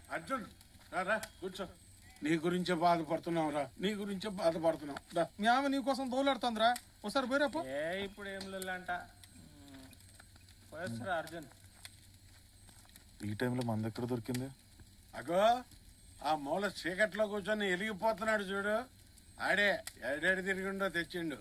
అర్జున్ రా, రా కూర్చో నీ గురించే బాధపడుతున్నాం రా నీ గురించే బాధపడుతున్నాం రా. మీ ఆమె నీ కోసం దోలాడుతుందిరా ఒకసారి పోయిరాపో ఏ ఇప్పుడు ఏం లేదంట పోయొచ్చురా అర్జున్ ఈ టైంలో మన దగ్గర దొరికింది అగో ఆ మూల చీకట్లో కూర్చొని ఎలిగిపోతున్నాడు చూడు ఆడే ఏడేడు తిరిగిండో తెచ్చిండు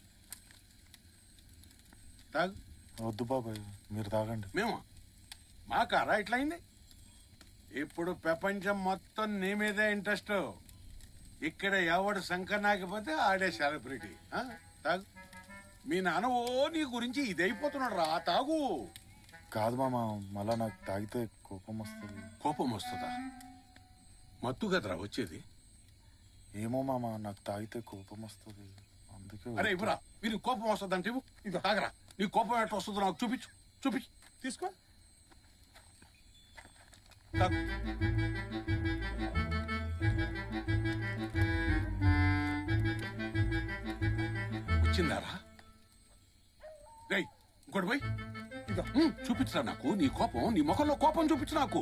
తాగు వద్దు బాబాయ్ మీరు తాగండి మేము మా కారా ఇట్లయింది ఇప్పుడు ప్రపంచం మొత్తం నీ మీదే ఇంట్రెస్ట్ ఇక్కడ ఎవడు శంఖ నాకిపోతే ఆడే సెలబ్రిటీ ఆ? తాగు మీ నాన్న ఓ నీ గురించి ఇదైపోతున్నాడు రా తాగు కాదు మామ మళ్ళా నాకు తాగితే కోపం వస్తుంది కోపం వస్తుందా మత్తు కదరా వచ్చేది ఏమో మామ నాకు తాగితే కోపం వస్తుంది అందుకే అరే ఇవ్వరా మీరు కోపం వస్తుందంటే ఇవ్వు ఇది తాగరా నీ కోపం ఎట్లా వస్తుందో నాకు చూపించు చూపించు తీసుకో తాగు. వచ్చిందారా రేయ్ ఇంకోటి పోయి ఇదో ఉమ్, చూపించరా నాకు నీ కోపం నీ ముఖంలో కోపం చూపించు నాకు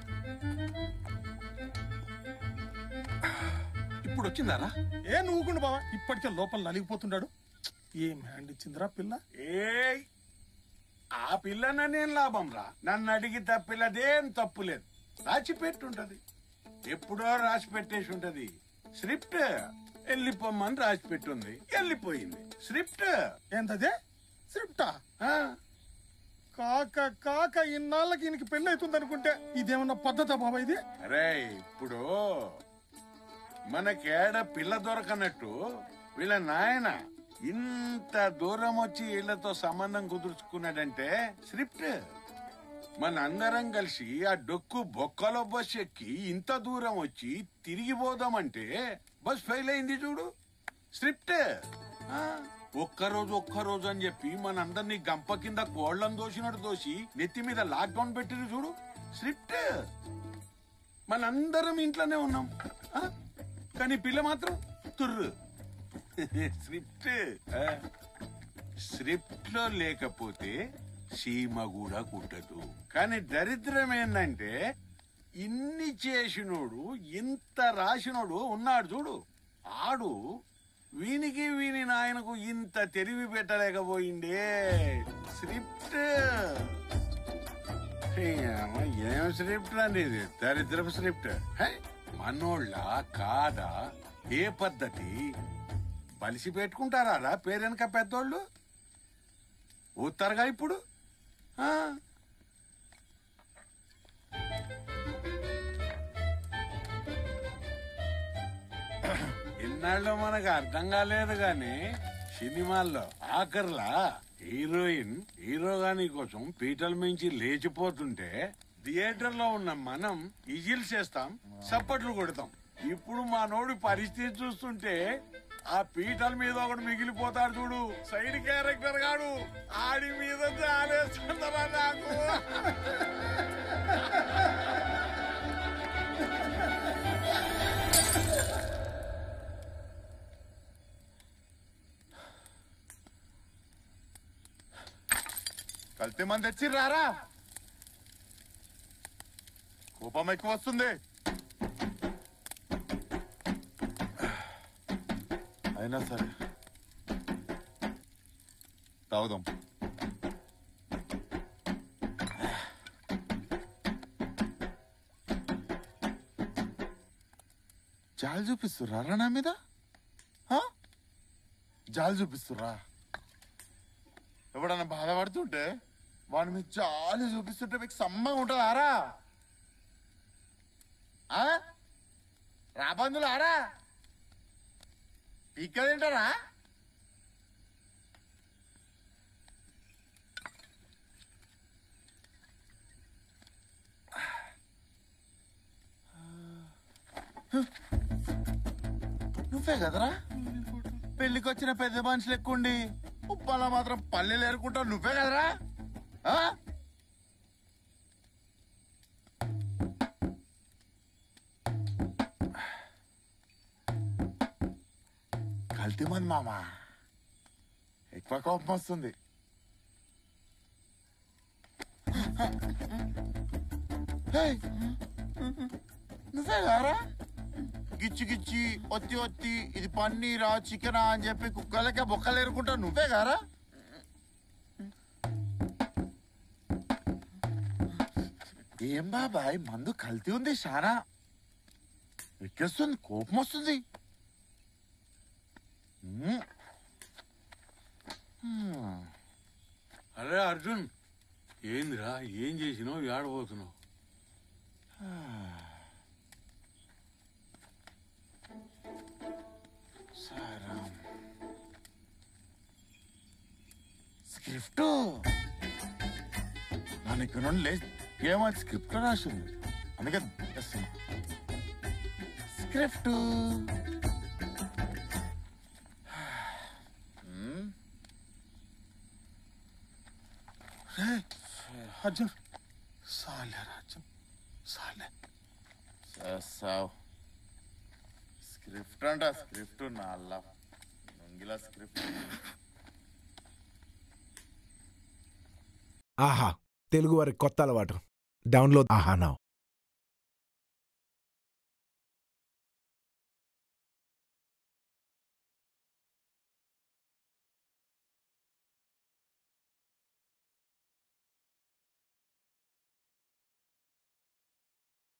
ఇప్పుడు వచ్చిందారా ఏ నువ్వుకుండు బావా ఇప్పటికే లోపల నలిగిపోతున్నాడు ఏం హ్యాండ్ ఇచ్చిందిరా పిల్ల ఏ ఆ పిల్లన నేను లాభం రా నన్ను అడిగితే ఆ పిల్లదేం తప్పు లేదు రాసి పెట్టుంటది ఎప్పుడో రాసి పెట్టేసి ఉంటది స్క్రిప్ట్ వెళ్ళిపోమ్మని రాసి పెట్టుంది వెళ్ళిపోయింది స్క్రిప్ట్ ఏంటదే స్క్రిప్టా ఆ, కాక కాక ఇన్నాళ్ళకి ఈయనకి పెళ్లి అవుతుంది అనుకుంటే ఇదేమన్నా పద్ధత బాబా ఇది అరే ఇప్పుడు మనకేడ పిల్ల దొరకనట్టు వీళ్ళ నాయన ఇంత దూరం వచ్చి వీళ్ళతో సంబంధం కుదుర్చుకున్నాడంటే స్క్రిప్ట్ మన అందరం కలిసి ఆ డొక్కు బొక్కలో బస్ ఎక్కి ఇంత దూరం వచ్చి తిరిగి పోదామంటే బస్ ఫెయిల్ అయింది చూడు స్క్రిప్ట్ ఆ, ఒక్కరోజు ఒక్కరోజు అని చెప్పి మనందరినీ గంప కింద కోళ్లను దోసినట్టు దోసి నెత్తి మీద లాక్డౌన్ పెట్టిరు చూడు స్క్రిప్ట్ మనందరం ఇంట్లోనే ఉన్నాం ఆ? కానీ పిల్ల మాత్రం తుర్రు స్క్రిప్ట్ ఆ? స్క్రిప్ట్ లో లేకపోతే సీమ కూడా కుట్టదు కానీ దరిద్రం ఏంటంటే ఇన్ని చేసినోడు ఇంత రాసినోడు ఉన్నాడు చూడు ఆడు వీనికి వీని నాయనకు ఇంత తెలివి పెట్టలేకపోయిండే స్క్రిప్ట్ ఏమ, ఏం స్క్రిప్ట్ అండి ఇది దరిద్రపు స్క్రిప్ట్ హే, మనోళ్ళ కాదా ఏ పద్ధతి బలిసి పెట్టుకుంటారా రా పేరెనక పెద్దోళ్ళు ఊతారుగా ఇప్పుడు ఆ? ఇన్నాళ్ళు మనకు అర్థం కాలేదు గాని సినిమాల్లో ఆఖర్లా హీరోయిన్ హీరో గాని కోసం పీటల మించి లేచిపోతుంటే థియేటర్ లో ఉన్న మనం ఇజిల్ చేస్తాం సప్పట్లు కొడతాం ఇప్పుడు మా నోడి పరిస్థితి చూస్తుంటే ఆ పీటల మీద ఒకడు మిగిలిపోతాడు చూడు సైడ్ క్యారెక్టర్ గాడు ఆడి మీద జాలేస్తుందరా నాకు కల్తీ మంది తెచ్చి రారా కోపం ఎక్కువ వస్తుంది అయినా సరే తాగుదాం జాలి చూపిస్తుర్రా రా నా మీద హా? జాలి చూపిస్తుర్రా ఎవడన్నా బాధపడుతుంటే వాడి మీద జాలి చూపిస్తుంటే మీకు సమ్మంగా ఉంటుందారా ఆ? రాబందులు ఆరా పీక్క తింటారా నువ్వే కదరా పెళ్లికి వచ్చిన పెద్ద మనుషులు ఎక్కుండి ఉప్పలా మాత్రం పల్లెలు ఏరుకుంటావు నువ్వే కదరా ఆ? కల్తీ మంది మామ ఎక్కువ కోపం వస్తుంది హేయ్, నువ్వే కారా గిచ్చి గిచ్చి ఒత్తి ఒత్తి ఇది పన్నీరా చికెనా అని చెప్పి కుక్కలకే బొక్కలు ఎరుకుంటా నువ్వే కారా ఏం బాబాయ్ మందు కల్తీ ఉంది చాలా ఎక్కేస్తుంది కోపం వస్తుంది మ్మ్. మ్మ్. అరే అర్జున్ ఏందిరా ఏం చేసినావు ఏడబోతున్నావు సారం. స్క్రిప్ట్ నన్ను ఇక్కడ నుండి లేచి ఏమో స్క్రిప్ట్ రాసింది అందుకే చేస్తున్నా. స్క్రిప్ట్ మ్మ్. అర్జున్ సాలే రా అర్జున్ సాలే చేస్తావు స్క్రిప్ట్ అంట స్క్రిప్ట్ నా అల్లా నొంగిలా స్క్రిప్ట్ ఆహా తెలుగు వారి కొత్త అలవాటు డౌన్లోడ్ ఆహా నౌ